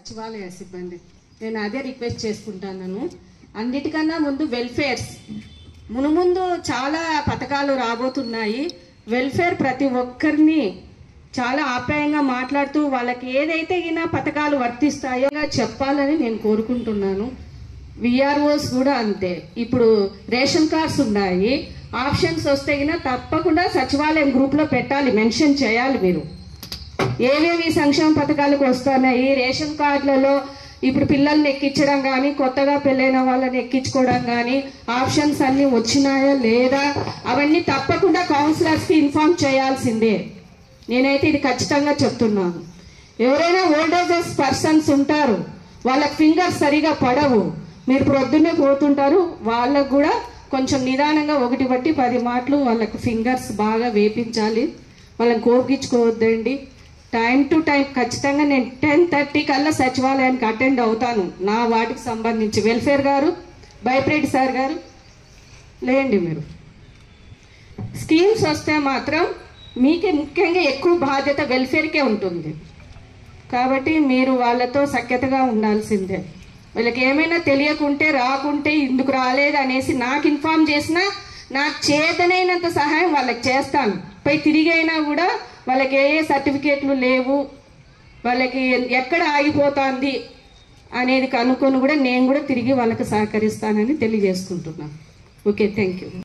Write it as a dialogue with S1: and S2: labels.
S1: సచివాలయ సిబ్బంది నేను అదే రిక్వెస్ట్ చేసుకుంటాను అన్నిటికన్నా ముందు వెల్ఫేర్స్ మునుముందు చాలా పథకాలు రాబోతున్నాయి వెల్ఫేర్ ప్రతి ఒక్కరిని చాలా ఆప్యాయంగా మాట్లాడుతూ వాళ్ళకి ఏదైతే గిన పథకాలు వర్తిస్తాయో చెప్పాలని నేను కోరుకుంటున్నాను విఆర్ఓస్ కూడా అంతే ఇప్పుడు రేషన్ కార్డ్స్ ఉన్నాయి ఆప్షన్స్ వస్తే గిన తప్పకుండా సచివాలయం గ్రూప్లో పెట్టాలి మెన్షన్ చేయాలి మీరు ఏవేవి సంక్షేమ పథకాలకు వస్తున్నాయి రేషన్ కార్డులలో ఇప్పుడు పిల్లల్ని ఎక్కించడం కానీ కొత్తగా పెళ్ళైన వాళ్ళని ఎక్కించుకోవడం కానీ ఆప్షన్స్ అన్ని వచ్చినాయా లేదా అవన్నీ తప్పకుండా కౌన్సిలర్స్కి ఇన్ఫార్మ్ చేయాల్సిందే నేనైతే ఇది ఖచ్చితంగా చెప్తున్నాను ఎవరైనా ఓల్డేజెస్ పర్సన్స్ ఉంటారు వాళ్ళ ఫింగర్స్ సరిగా పడవు మీరు ప్రొద్దున్నే పోతుంటారు వాళ్ళకు కూడా కొంచెం నిదానంగా ఒకటి బట్టి పది మాటలు వాళ్ళకి ఫింగర్స్ బాగా వేపించాలి వాళ్ళని కోపించుకోవద్దండి టైం టు టైం ఖచ్చితంగా నేను టెన్ థర్టీ కల్లా సచివాలయానికి అటెండ్ అవుతాను నా వాటికి సంబంధించి వెల్ఫేర్ గారు బైప్రెడ్ సార్ గారు లేండి మీరు స్కీమ్స్ వస్తే మాత్రం మీకే ముఖ్యంగా ఎక్కువ బాధ్యత వెల్ఫేర్కే ఉంటుంది కాబట్టి మీరు వాళ్ళతో సఖ్యతగా ఉండాల్సిందే వీళ్ళకి ఏమైనా తెలియకుంటే రాకుంటే ఇందుకు రాలేదు అనేసి నాకు ఇన్ఫార్మ్ చేసినా నాకు చేతనైనంత సహాయం వాళ్ళకి చేస్తాను పై తిరిగి అయినా కూడా వాళ్ళకి ఏ ఏ సర్టిఫికేట్లు లేవు వాళ్ళకి ఎక్కడ ఆగిపోతుంది అనేది కనుక్కొని కూడా నేను కూడా తిరిగి వాళ్ళకి సహకరిస్తానని తెలియజేసుకుంటున్నాను ఓకే థ్యాంక్ యూ